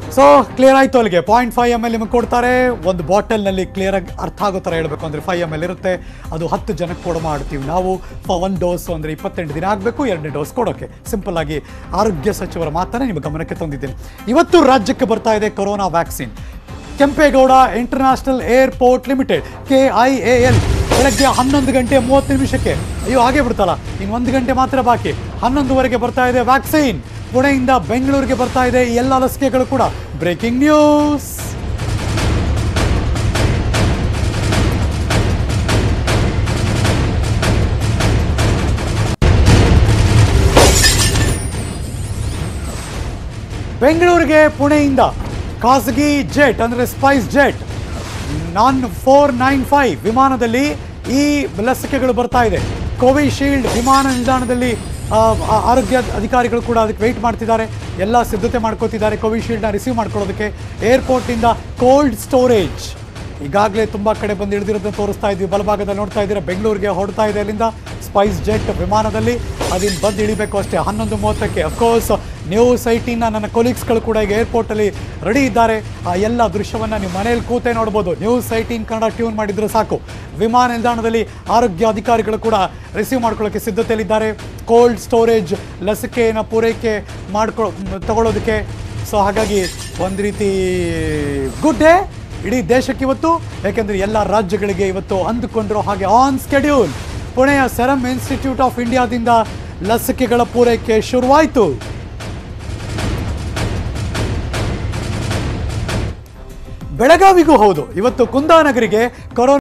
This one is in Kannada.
ಸೊ ಕ್ಲಿಯರ್ ಆಯ್ತು ಅಲ್ಲಿಗೆ ಪಾಯಿಂಟ್ ಫೈವ್ ಎಮ್ ಎಲ್ ನಿಮಗೆ ಕೊಡ್ತಾರೆ ಒಂದು ಬಾಟಲ್ನಲ್ಲಿ ಕ್ಲಿಯರ್ ಆಗಿ ಅರ್ಥ ಆಗೋ ಥರ ಹೇಳಬೇಕು ಅಂದರೆ ಫೈವ್ ಎಮ್ ಎಲ್ ಇರುತ್ತೆ ಅದು ಹತ್ತು ಜನಕ್ಕೆ ಕೊಡೋ ಮಾಡ್ತೀವಿ ನಾವು ಒಂದು ಡೋಸು ಅಂದರೆ ಇಪ್ಪತ್ತೆಂಟು ದಿನ ಆಗಬೇಕು ಎರಡನೇ ಡೋಸ್ ಕೊಡೋಕ್ಕೆ ಸಿಂಪಲ್ ಆಗಿ ಆರೋಗ್ಯ ಸಚಿವರ ಮಾತನ್ನ ನಿಮ್ಮ ಗಮನಕ್ಕೆ ತಂದಿದ್ದೀನಿ ಇವತ್ತು ರಾಜ್ಯಕ್ಕೆ ಬರ್ತಾ ಇದೆ corona vaccine Kempegowda international airport limited K I A L ಬೆಳಗ್ಗೆ ಹನ್ನೊಂದು ಗಂಟೆ ಮೂವತ್ತು ನಿಮಿಷಕ್ಕೆ ಅಯ್ಯೋ ಹಾಗೆ ಬಿಡ್ತಲ್ಲ ಇನ್ನು ಒಂದು ಗಂಟೆ ಮಾತ್ರ ಬಾಕಿ ಹನ್ನೊಂದುವರೆಗೆ ಬರ್ತಾ ಇದೆ ವ್ಯಾಕ್ಸಿನ್ ಪುಣೆಯಿಂದ ಬೆಂಗಳೂರಿಗೆ ಬರ್ತಾ ಇದೆ ಈ ಎಲ್ಲ ಲಸಿಕೆಗಳು ಕೂಡ ಬ್ರೇಕಿಂಗ್ ನ್ಯೂಸ್ ಬೆಂಗಳೂರಿಗೆ ಪುಣೆಯಿಂದ ಖಾಸಗಿ ಜೆಟ್ ಅಂದರೆ ಸ್ಪೈಸ್ ಜೆಟ್ ನಾನ್ ಫೋರ್ ನೈನ್ ಫೈವ್ ವಿಮಾನದಲ್ಲಿ ಈ ಲಸಿಕೆಗಳು ಬರ್ತಾ ಇದೆ ಕೋವಿಶೀಲ್ಡ್ ವಿಮಾನ ನಿಲ್ದಾಣದಲ್ಲಿ ಆ, ಆ- ಆರೋಗ್ಯ ಅಧಿಕಾರಿಗಳು ಕೂಡ ಅದಕ್ಕೆ ವೆಯ್ಟ್ ಮಾಡ್ತಿದ್ದಾರೆ ಎಲ್ಲ ಸಿದ್ಧತೆ ಮಾಡ್ಕೋತಿದ್ದಾರೆ ಕೋವಿಶೀಲ್ಡ್ನ ರಿಸೀವ್ ಮಾಡ್ಕೊಳ್ಳೋದಕ್ಕೆ ಏರ್ಪೋರ್ಟಿಂದ ಕೋಲ್ಡ್ ಸ್ಟೋರೇಜ್ ಈಗಾಗಲೇ ತುಂಬ ಕಡೆ ಬಂದು ಇಳಿದಿರೋದನ್ನ ತೋರಿಸ್ತಾ ಇದ್ವಿ ಬಲಭಾಗದಲ್ಲಿ ನೋಡ್ತಾ ಇದ್ದೀರಾ ಬೆಂಗಳೂರಿಗೆ ಹೊರಡ್ತಾ ಇದೆ ಅಲ್ಲಿಂದ ಸ್ಪೈಸ್ ಜೆಟ್ ವಿಮಾನದಲ್ಲಿ ಅದಿನ್ನು ಬಂದು ಇಳಿಬೇಕು ಅಷ್ಟೇ ಹನ್ನೊಂದು ಮೂವತ್ತಕ್ಕೆ ಅಫ್ಕೋರ್ಸ್ ನ್ಯೂಸ್ ಐಟಿನ ನನ್ನ ಕೊಲೀಗ್ಸ್ಗಳು ಕೂಡ ಈಗ ಏರ್ಪೋರ್ಟಲ್ಲಿ ರೆಡಿ ಇದ್ದಾರೆ ಆ ಎಲ್ಲ ದೃಶ್ಯವನ್ನು ನೀವು ಮನೆಯಲ್ಲಿ ಕೂತೆ ನೋಡ್ಬೋದು ನ್ಯೂಸ್ ಐಟೀನ್ ಕನ್ನಡ ಟ್ಯೂನ್ ಮಾಡಿದ್ರೆ ಸಾಕು ವಿಮಾನ ನಿಲ್ದಾಣದಲ್ಲಿ ಆರೋಗ್ಯ ಅಧಿಕಾರಿಗಳು ಕೂಡ ರಿಸೀವ್ ಮಾಡ್ಕೊಳ್ಳೋಕ್ಕೆ ಸಿದ್ಧತೆಯಲ್ಲಿದ್ದಾರೆ ಕೋಲ್ಡ್ ಸ್ಟೋರೇಜ್ ಲಸಿಕೆಯನ್ನು ಪೂರೈಕೆ ಮಾಡ್ಕೊ ತಗೊಳ್ಳೋದಕ್ಕೆ ಸೊ ಹಾಗಾಗಿ ಒಂದು ರೀತಿ ಗುಡ್ ಡೇ ಇಡೀ ದೇಶಕ್ಕೆ ಇವತ್ತು ಯಾಕೆಂದರೆ ಎಲ್ಲ ರಾಜ್ಯಗಳಿಗೆ ಇವತ್ತು ಅಂದುಕೊಂಡಿರೋ ಹಾಗೆ ಆನ್ ಸ್ಕೆಡ್ಯೂಲ್ ಪುಣೆಯ ಸೆರಮ್ ಇನ್ಸ್ಟಿಟ್ಯೂಟ್ ಆಫ್ ಇಂಡಿಯಾದಿಂದ ಲಸಿಕೆಗಳ ಪೂರೈಕೆ ಶುರುವಾಯಿತು ಬೆಳಗಾವಿಗೂ ಹೌದು ಇವತ್ತು ಕುಂದಾನಗರಿಗೆ ಕೊರೋನಾ